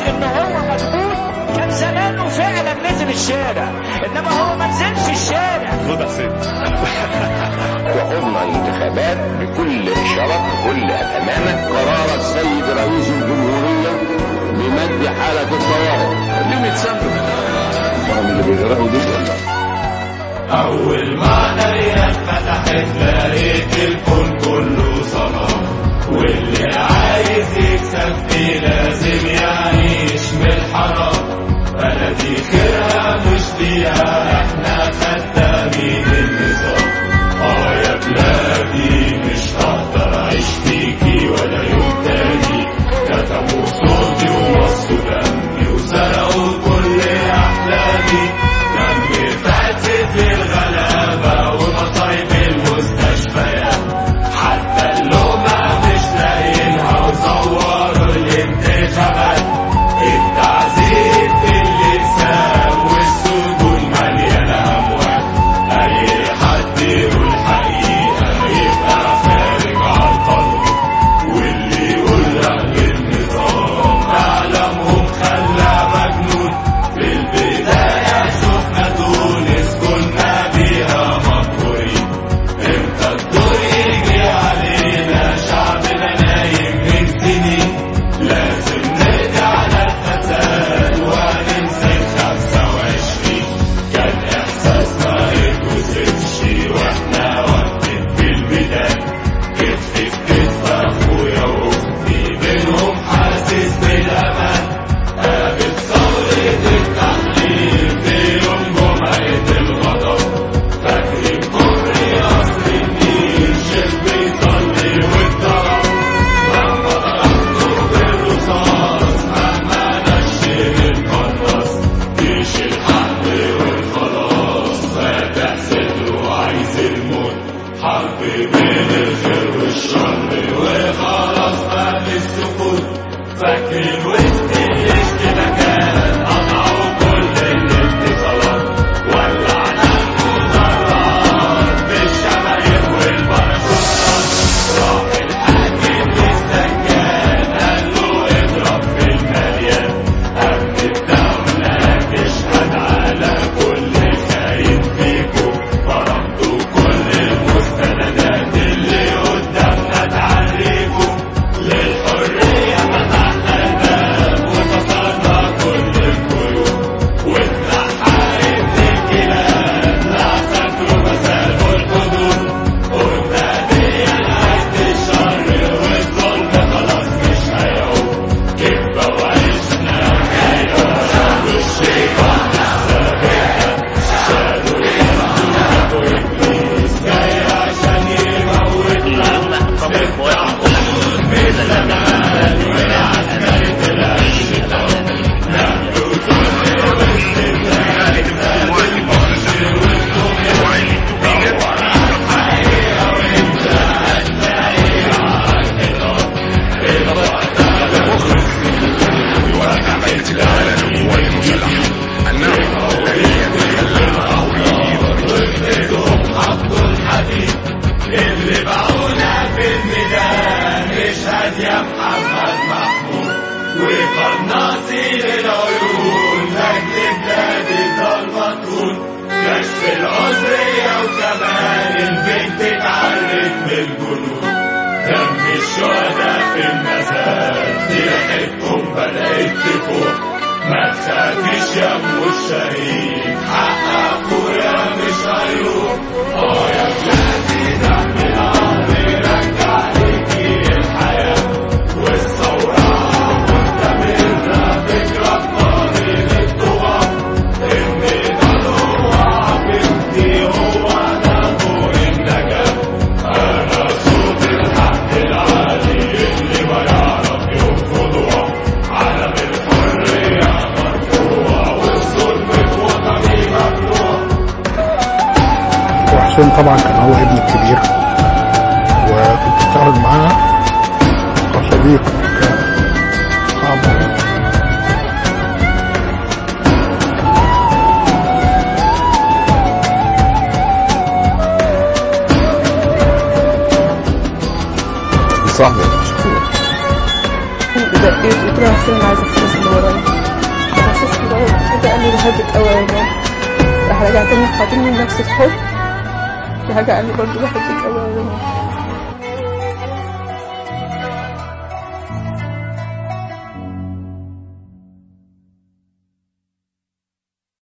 ان هو مضغوط كان زمانه فعلا نزل الشارع انما هو ما نزلش الشارع خد يا سيدي وخضنا الانتخابات بكل شرف بكل أمانة قرار السيد رئيس الجمهورية بمد حالة الطوارئ ليه متسمم هم اللي بيغرقوا دول ولا أول ما عينيا فتحت لقيت الكون كله صلاة واللي عايز يكسب فيه لازم يعيش من الحرام بلدي خيرها مش ليها احنا خدامين النظام اه يا بلادي مش هقدر اعيش فيكي ولا يوم تاني كتموا صوتي ومصوا دمي وسرقوا كل احلامي دمي فاتت للغلابة ومصايب المستشفيات حتى اللومة مش لاقيينها وصوروا الانتخابات التعذيب في اللسان والسجون مليانة أموات أي حد يقول حقيقة يبقى خارج عن القانون واللي يقول رأي النظام أعلامهم خلى مجنون في البداية شفنا تونس كنا بيها مقهورين امتى الدور يجي علينا شعبنا نايم من سنين لازم نرجع للفساد وهننسى الخمسة وعشرين كان احساسنا يتوصفش واحنا واقفين في الميدان كتف في كتف اخويا واختي بينهم حاسس بالامان قابل ثورة التحرير في يوم جمعة الغضب فاكرين كفر قصر النيل شيخ بيصلي واتضرب لما ضربته بالرصاص مهما نشر القناص جيش الحق والخلاص فاتح صدره عايز الموت حرب بين الخير والشر وخلاص ما في السكوت فاكرين وسط الاشتباكات قطعوا كل الاتصالات ولعنا المدرات بالشمايل والباراشوتات راح الحاكم للسجان قال له اضرب في المليان أمن الدولة تشهد على كل خاين فيكم فرضوا كل المستندات اللي قدامنا تعريكم للحرية فتحنا الباب وكسرنا كل القيود واتنحرت الكلاب لا فاكروا مسافوا الحدود قلنا دي نهاية الشر والظلم خلاص مش هيعود كفة وعشنا خيرا والشيطان سابقا شالوا يمسونا وإبليس جاي عشان يموتنا نفتح قلوب مثل زمان ونعتمد العيش نبدو كل واستثناء المصر والطغيان دور على الحقيقة وانت هتلاقي عالحيطان وأعملت العالم القوات المسلحة أنه لن يتخلف أو وبإيدهم حطوا الحديد اللي باعونا في الميدان اشهد يا محمد محمود وقناصين العيون لاجل بلاد الظلمة تكون كشف العذرية وكمان البنت اتعرت من الجنود دم الشهداء في المزاد ريحتهم بدأت تفوق ما تخافيش يا ام الشهيد حق اخويا مش هيروح اه يا بلادي دم الارض رجع ليكي الحياة والثورة مستمرة فكرة طريق الطغاة ان ده هو بنتي هو ده طول النجاة انا صوت الحق العالي اللي ما يعرف يرفضه علم الحرية مرفوع والظلم في وطني ممنوع وحسين طبعا كان هو ابني الكبير وكنت بشتغل معاه كصديق كأب صاحبي مشكور قلت له يا حسين انا عايزه فلوس اللي ورايا حسسني بقى حاجة قال لي بحبك قوي يا ماما راح رجع تاني خاطبني بنفس الحب في حاجة قال لي برضه بحبك قوي يا ماما